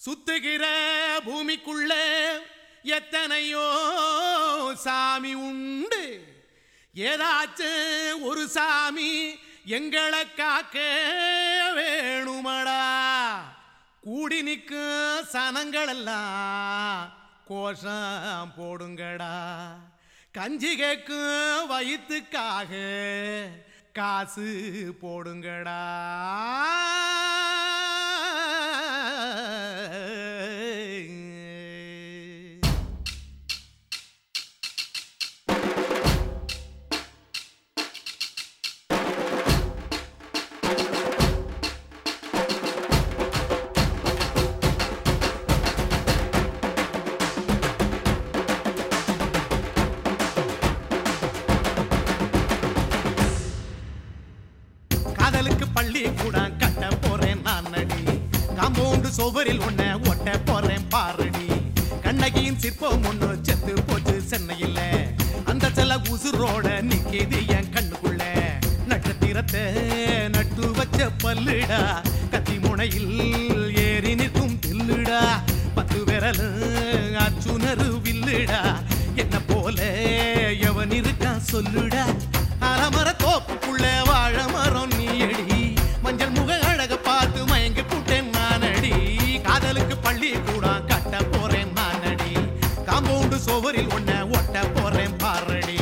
சுத்துகிற பூமிக்குள்ள எத்தனையோ சாமி உண்டு ஏதாச்சும் ஒரு சாமி எங்களை காக்க வேணுமடா கூடி நிற்கும் சனங்களெல்லாம் கோஷம் போடுங்கடா கஞ்சி கேக்கும் வயிற்றுக்காக காசு போடுங்கடா காதலுக்கு பள்ளி கூட கட்ட போறேன் நான் நடி காம்பவுண்டு சுவரில் ஒன்ன ஒட்ட போறேன் பாரடி கண்ணகியின் சிற்பம் ஒண்ணு செத்து போச்சு சென்னையில அந்த செல உசுரோட நிக்கிது என் கண்ணுக்குள்ள நட்சத்திரத்தை நட்டு வச்ச பல்லுடா கத்தி முனையில் ஏறி நிற்கும் தில்லுடா பத்து விரல் அச்சுணரு வில்லுடா என்ன போல எவன் இருக்கான் சொல்லுடா அலமர தோப்புக்குள்ள வாழ மரம் நீயடி மஞ்சள் முக அழக பார்த்து மயங்கி புட்டேன் நானடி காதலுக்கு பள்ளி கூட கட்ட போறேன் நானடி காம்பவுண்டு சுவரில் ஒன்ன ஒட்ட போறேன் பாரடி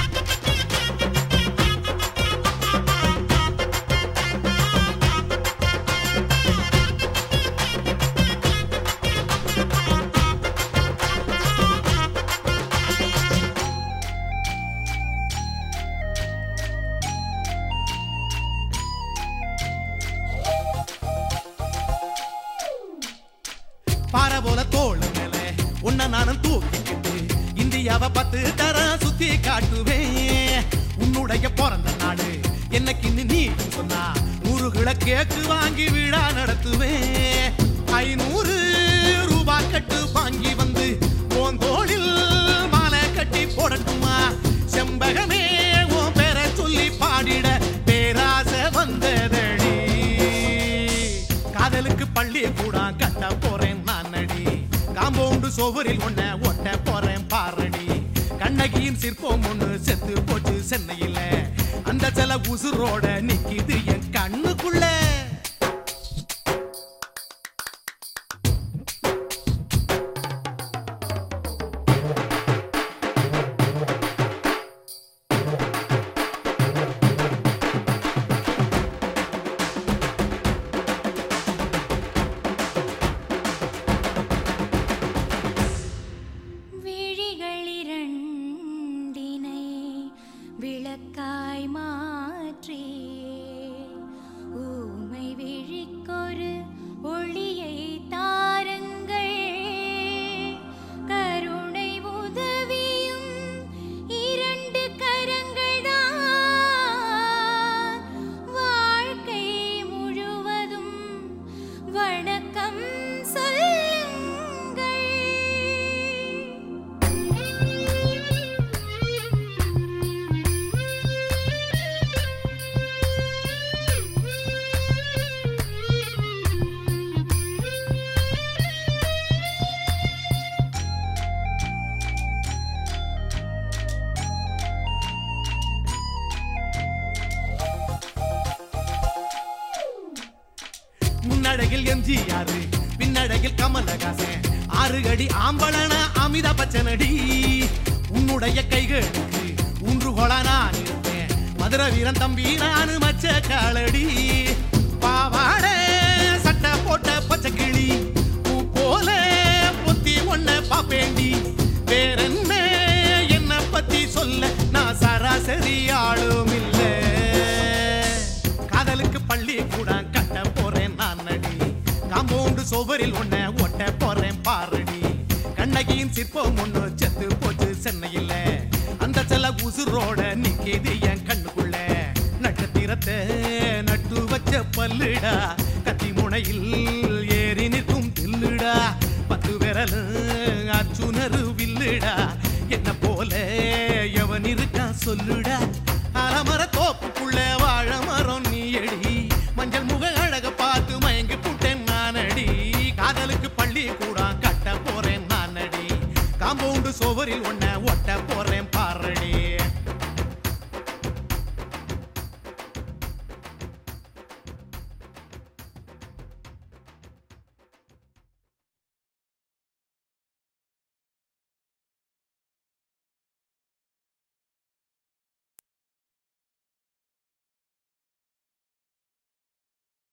பாறை போல தோளு மேல உன்னை நானும் தூக்கிக்கிட்டு இந்தியாவை பத்து தர சுத்தி காட்டுவேன் உன்னுடைய பிறந்த நாடு என்னைக்குன்னு நீ சொன்னா நூறு கிலோ கேக்கு வாங்கி விழா நடத்துவேன் ஐநூறு ரூபாய் கட்டு வாங்கி வந்து உன் தோளில் மாலை கட்டி போடட்டுமா செம்பகமே உன் பேரை சொல்லி பாடிட பேராசை வந்ததடி காதலுக்கு பள்ளி கூட கட்ட போறேன் நான் அடி காம்பவுண்டு சுவரில் ஒன்ன ஒட்ட போறேன் பாரடி கண்ணகியின் சிற்பம் ஒண்ணு செத்து போச்சு சென்னையில அந்த சில உசுரோட நிக்கிது என் கண்ணுக்குள்ள விழிகளிரண்டினை விளக்காய் மாற்றி ஊமை விழிக்கொரு ஒளியை தாருங்கள் கருணை உதவியும் இரண்டு கரங்கள்தான் வாழ்க்கை முழுவதும் வணக்கம் சொல்லுங்கள் முன்னழகில் எம்ஜிஆர் பின்னழகில் கமலஹாசன் ஆறு அடி ஆம்பளன அமிதாப் பச்சனடி உன்னுடைய கைகளுக்கு ஊன்றுகோல நான் இருப்பேன் மதுரை வீரன் தம்பி நானு மச்ச காலடி பாவாட சட்டை போட்ட பச்சை கிளி பூ போல பொத்தி ஒன்ன பாப்பேண்டி வேறென்ன என்ன பத்தி சொல்ல நான் சராசரி ஆளும் இல்லை காதலுக்கு பள்ளி கூட கட்ட போறேன் நான் நடி காம்பவுண்டு சுவரில் ஒன்ன ஒட்ட போறேன் பாரடி கண்ணகியின் சிற்பம் ஒண்ணு செத்து போச்சு சென்னையில அந்த செல உசுரோட நிக்கிது என் கண்ணுக்குள்ள நட்சத்திரத்தை நட்டு வச்ச பல்லுடா கத்தி முனையில் ஏறி நிற்கும் தில்லுடா பத்து விரல் அச்சுணரு வில்லுடா என்ன போல எவன் இருக்கான் சொல்லுடா அலமர தோப்புக்குள்ள வாழ மரம் நீயடி மஞ்சள் முக அழக பார்த்து மயங்கி புட்டேன் நானடி காதலுக்கு பள்ளி சோவரில் ஒன்ன ஒட்ட போறேன் பாரடி